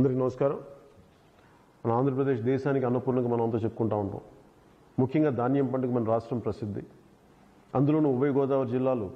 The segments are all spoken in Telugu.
అందరికీ నమస్కారం మన ఆంధ్రప్రదేశ్ దేశానికి అన్నపూర్ణగా మనం అంతా చెప్పుకుంటా ఉంటాం ముఖ్యంగా ధాన్యం పంటకు మన రాష్ట్రం ప్రసిద్ధి అందులోనూ ఉభయ గోదావరి జిల్లాలు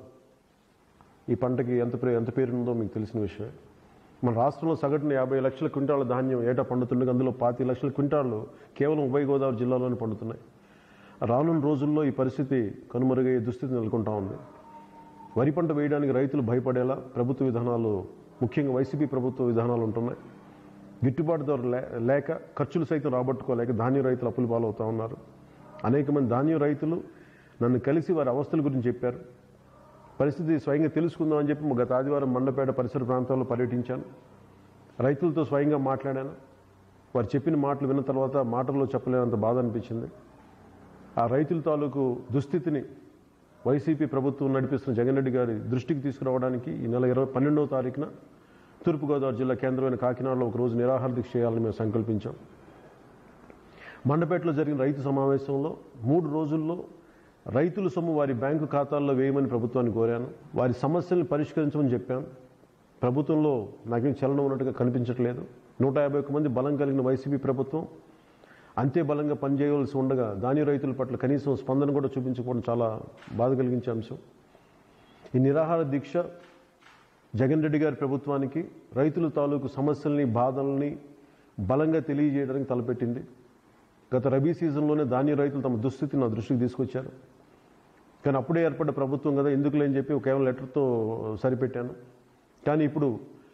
ఈ పంటకి ఎంత ప్రే ఎంత పేరుందో మీకు తెలిసిన విషయమే మన రాష్ట్రంలో సగటున యాభై లక్షల క్వింటాల ధాన్యం ఏటా పండుతుండగా అందులో పాతి లక్షల క్వింటాలు కేవలం ఉభయ గోదావరి జిల్లాలోనే పండుతున్నాయి రానున్న రోజుల్లో ఈ పరిస్థితి కనుమరుగయ్యే దుస్థితి నెలకొంటా ఉంది వరి పంట వేయడానికి రైతులు భయపడేలా ప్రభుత్వ విధానాలు ముఖ్యంగా వైసీపీ ప్రభుత్వ విధానాలు ఉంటున్నాయి గిట్టుబాటు ధర లే- లేక ఖర్చులు సైతం రాబట్టుకోలేక ధాన్యం రైతులు అప్పులు పాలవుతా ఉన్నారు అనేక మంది ధాన్యం రైతులు నన్ను కలిసి వారి అవస్థల గురించి చెప్పారు పరిస్థితి స్వయంగా తెలుసుకుందామని చెప్పి గత ఆదివారం మండపేట పరిసర ప్రాంతాల్లో పర్యటించాను రైతులతో స్వయంగా మాట్లాడాను వారు చెప్పిన మాటలు విన్న తర్వాత మాటల్లో చెప్పలేనంత బాధ అనిపించింది ఆ రైతుల తాలూకు దుస్థితిని వైసీపీ ప్రభుత్వం నడిపిస్తున్న జగన్ రెడ్డి గారి దృష్టికి తీసుకురావడానికి ఈ నెల ఇరవై పన్నెండవ తారీఖున తూర్పుగోదావరి జిల్లా కేంద్రమైన కాకినాడలో ఒక రోజు నిరాహార దీక్ష చేయాలని మేము సంకల్పించాం మండపేటలో జరిగిన రైతు సమావేశంలో మూడు రోజుల్లో రైతుల సొమ్ము వారి బ్యాంకు ఖాతాల్లో వేయమని ప్రభుత్వాన్ని కోరాను వారి సమస్యల్ని పరిష్కరించమని చెప్పాను ప్రభుత్వంలో నాకేం చలనం ఉన్నట్టుగా కనిపించట్లేదు నూట యాభై ఒక్క మంది బలం కలిగిన వైసీపీ ప్రభుత్వం అంతే బలంగా పనిచేయవలసి ఉండగా ధాన్య రైతుల పట్ల కనీసం స్పందన కూడా చూపించకపోవడం చాలా బాధ కలిగించే అంశం ఈ నిరాహార దీక్ష జగన్ రెడ్డి గారి ప్రభుత్వానికి రైతుల తాలూకు సమస్యల్ని బాధల్ని బలంగా తెలియజేయడానికి తలపెట్టింది గత రబీ సీజన్లోనే ధాన్య రైతులు తమ దుస్థితిని నా దృష్టికి తీసుకొచ్చారు కానీ అప్పుడే ఏర్పడ్డ ప్రభుత్వం కదా ఎందుకు లేని చెప్పి కేవలం లెటర్తో సరిపెట్టాను కానీ ఇప్పుడు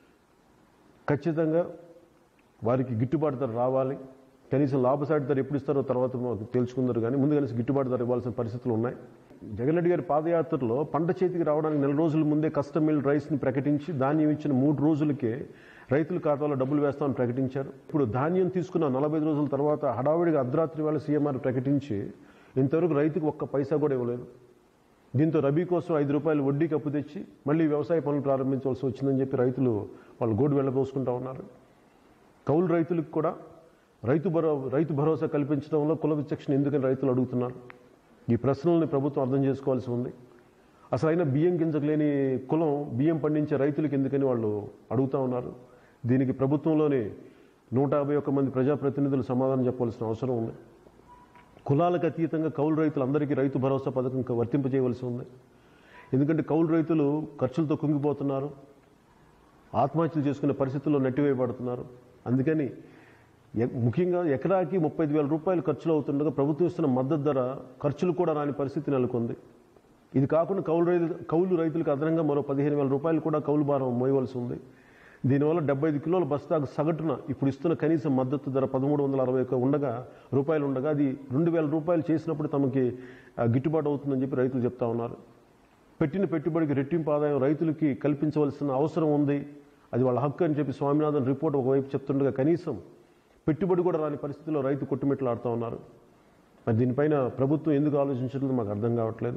ఖచ్చితంగా వారికి గిట్టుబాటు ధర రావాలి కనీసం లాభసాటి ధర ఎప్పుడు ఇస్తారో తర్వాత మాకు తెలుసుకుందరు కానీ ముందు కనీసం గిట్టుబాటు ధర ఇవ్వాల్సిన పరిస్థితులు ఉన్నాయి జగన్ రెడ్డి గారి పాదయాత్రలో పంట చేతికి రావడానికి నెల రోజుల ముందే కస్టమ్ మిల్ రైస్ని ప్రకటించి ధాన్యం ఇచ్చిన మూడు రోజులకే రైతుల ఖాతాలో డబ్బులు వేస్తామని ప్రకటించారు ఇప్పుడు ధాన్యం తీసుకున్న నలభై ఐదు రోజుల తర్వాత హడావిడిగా అర్ధరాత్రి వేళ సీఎంఆర్ ప్రకటించి ఇంతవరకు రైతుకు ఒక్క పైసా కూడా ఇవ్వలేదు దీంతో రబీ కోసం ఐదు రూపాయలు వడ్డీకి అప్పు తెచ్చి మళ్ళీ వ్యవసాయ పనులు ప్రారంభించవలసి వచ్చిందని చెప్పి రైతులు వాళ్ళు గోడు వెళ్ళబోసుకుంటా ఉన్నారు కౌలు రైతులకు కూడా రైతు భరో రైతు భరోసా కల్పించడంలో కుల విచక్షణ ఎందుకని రైతులు అడుగుతున్నారు ఈ ప్రశ్నల్ని ప్రభుత్వం అర్థం చేసుకోవాల్సి ఉంది అసలు అయినా బియ్యం గింజకు లేని కులం బియ్యం పండించే రైతులకు ఎందుకని వాళ్ళు అడుగుతా ఉన్నారు దీనికి ప్రభుత్వంలోని నూట యాభై ఒక్క మంది ప్రజాప్రతినిధులు సమాధానం చెప్పాల్సిన అవసరం ఉంది కులాలకు అతీతంగా కౌలు రైతులందరికీ రైతు భరోసా పథకం క- వర్తింపజేయవలసి ఉంది ఎందుకంటే కౌలు రైతులు ఖర్చులతో కుంగిపోతున్నారు ఆత్మహత్యలు చేసుకునే పరిస్థితుల్లో నెట్టివేయబడుతున్నారు అందుకని ఎ- ముఖ్యంగా ఎకరాకి ముప్పై ఐదు వేల రూపాయలు ఖర్చులు అవుతుండగా ప్రభుత్వం ఇస్తున్న మద్దతు ధర ఖర్చులు కూడా రాని పరిస్థితి నెలకొంది ఇది కాకుండా కౌలు రైతు కౌలు రైతులకు అదనంగా మరో పదిహేను వేల రూపాయలు కూడా కౌలు భారం మోయవలసి ఉంది దీనివల్ల డెబ్బై ఐదు కిలోల బస్తాకు సగటున ఇప్పుడు ఇస్తున్న కనీస మద్దతు ధర పదమూడు వందల అరవై ఒక్క ఉండగా రూపాయలు ఉండగా అది రెండు వేల రూపాయలు చేసినప్పుడు తమకి ఆ, గిట్టుబాటు అవుతుందని చెప్పి రైతులు చెప్తా ఉన్నారు పెట్టిన పెట్టుబడికి రెట్టింపు ఆదాయం రైతులకి కల్పించవలసిన అవసరం ఉంది అది వాళ్ళ హక్కు అని చెప్పి స్వామినాథన్ రిపోర్ట్ ఒకవైపు చెప్తుండగా కనీసం పెట్టుబడి కూడా రాని పరిస్థితిలో రైతు కొట్టుమిట్లాడుతూ ఉన్నారు మరి దీనిపైన ప్రభుత్వం ఎందుకు ఆలోచించట్లేదు మాకు అర్థం కావట్లేదు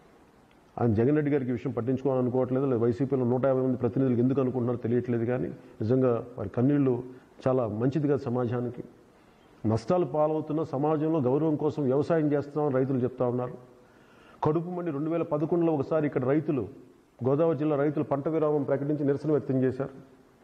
ఆయన జగన్ రెడ్డి గారికి ఈ విషయం పట్టించుకోవాలనుకోవట్లేదు లేదా వైసీపీలో నూట యాభై మంది ప్రతినిధులు ఎందుకు అనుకుంటున్నారో తెలియట్లేదు కానీ నిజంగా వారి కన్నీళ్లు చాలా మంచిది కాదు సమాజానికి నష్టాలు పాలవుతున్న సమాజంలో గౌరవం కోసం వ్యవసాయం చేస్తామని రైతులు చెప్తా ఉన్నారు కడుపు మండి రెండు వేల పదకొండులో ఒకసారి ఇక్కడ రైతులు గోదావరి జిల్లా రైతులు పంట విరామం ప్రకటించి నిరసన వ్యక్తం చేశారు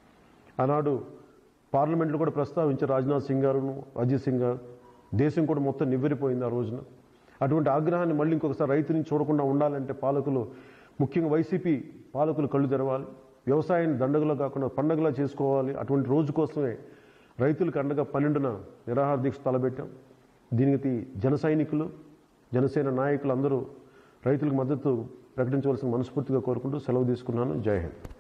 ఆనాడు పార్లమెంట్లో కూడా ప్రస్తావించారు రాజ్నాథ్ సింగ్ గారు అజిత్ సింగ్ గారు దేశం కూడా మొత్తం నివ్వెరిపోయింది ఆ రోజున అటువంటి ఆగ్రహాన్ని మళ్ళీ ఇంకొకసారి రైతుని చూడకుండా ఉండాలంటే పాలకులు ముఖ్యంగా వైసీపీ పాలకులు కళ్ళు తెరవాలి వ్యవసాయాన్ని దండగలో కాకుండా పండగలా చేసుకోవాలి అటువంటి రోజు కోసమే రైతులకు అండగా పన్నెండున నిరాహార దీక్ష తలబెట్టాం దీనికి జన సైనికులు జనసేన నాయకులు అందరూ రైతులకు మద్దతు ప్రకటించవలసిన మనస్ఫూర్తిగా కోరుకుంటూ సెలవు తీసుకున్నాను జై హింద్